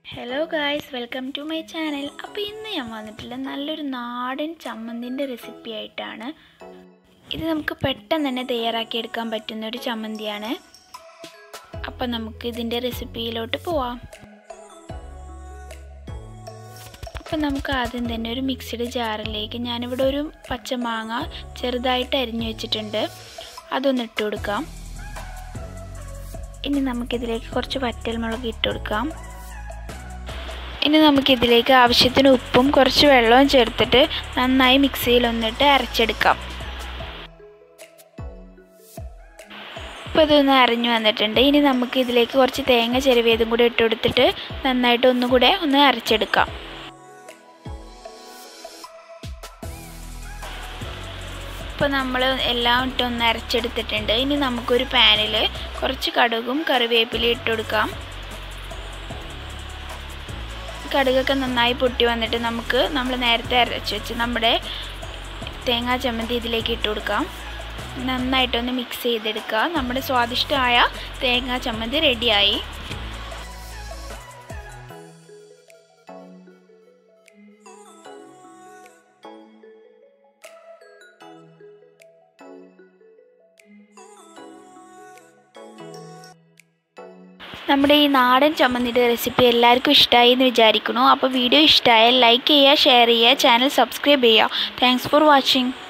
hello guys welcome to my channel അപ്പോൾ ഇന്ന് ഞാൻ വന്നിട്ടുള്ള നല്ലൊരു നാടൻ ചമ്മന്തിൻ്റെ റെസിപ്പി ആയിട്ടാണ് ഇത് നമുക്ക് പെട്ടെന്ന് തന്നെ തയ്യാറാക്കി എടുക്കാൻ പറ്റുന്ന ഒരു ചമ്മന്തിയാണ് അപ്പോൾ നമുക്ക് ഇതിൻ്റെ റെസിപ്പിയിലോട്ട് പോവാം അപ്പം നമുക്ക് ആദ്യം തന്നെ ഒരു മിക്സിഡ് ജാറിലേക്ക് ഞാനിവിടെ ഒരു പച്ചമാങ്ങ ചെറുതായിട്ട് അരിഞ്ഞു വെച്ചിട്ടുണ്ട് അതൊന്ന് ഇട്ട് കൊടുക്കാം ഇനി നമുക്കിതിലേക്ക് കുറച്ച് വറ്റൽമുളക് ഇട്ട് കൊടുക്കാം ഇനി നമുക്കിതിലേക്ക് ആവശ്യത്തിന് ഉപ്പും കുറച്ച് വെള്ളവും ചേർത്തിട്ട് നന്നായി മിക്സിയിൽ ഒന്നിട്ട് അരച്ചെടുക്കാം ഇപ്പോൾ ഇതൊന്ന് അരഞ്ഞു വന്നിട്ടുണ്ട് ഇനി നമുക്ക് ഇതിലേക്ക് കുറച്ച് തേങ്ങ ചെരുവിയതും കൂടി ഇട്ട് കൊടുത്തിട്ട് നന്നായിട്ട് ഒന്നുകൂടെ ഒന്ന് അരച്ചെടുക്കാം ഇപ്പോൾ നമ്മൾ എല്ലാം ഇട്ട് ഒന്ന് അരച്ചെടുത്തിട്ടുണ്ട് ഇനി നമുക്കൊരു പാനിൽ കുറച്ച് കടുകും കറിവേപ്പിലയും ഇട്ട് കൊടുക്കാം കടുകൊക്കെ നന്നായി പൊട്ടി വന്നിട്ട് നമുക്ക് നമ്മൾ നേരത്തെ അരച്ച് വെച്ച് നമ്മുടെ തേങ്ങാ ചമ്മന്തി ഇതിലേക്ക് ഇട്ട് കൊടുക്കാം നന്നായിട്ടൊന്ന് മിക്സ് ചെയ്തെടുക്കുക നമ്മുടെ സ്വാദിഷ്ടമായ തേങ്ങാ ചമ്മന്തി റെഡിയായി നമ്മുടെ ഈ നാടൻ ചമ്മന്തിയുടെ റെസിപ്പി എല്ലാവർക്കും ഇഷ്ടമായി എന്ന് വിചാരിക്കുന്നു അപ്പോൾ വീഡിയോ ഇഷ്ടമായാൽ ലൈക്ക് ചെയ്യുക ഷെയർ ചെയ്യുക ചാനൽ സബ്സ്ക്രൈബ് ചെയ്യുക താങ്ക്സ് ഫോർ വാച്ചിങ്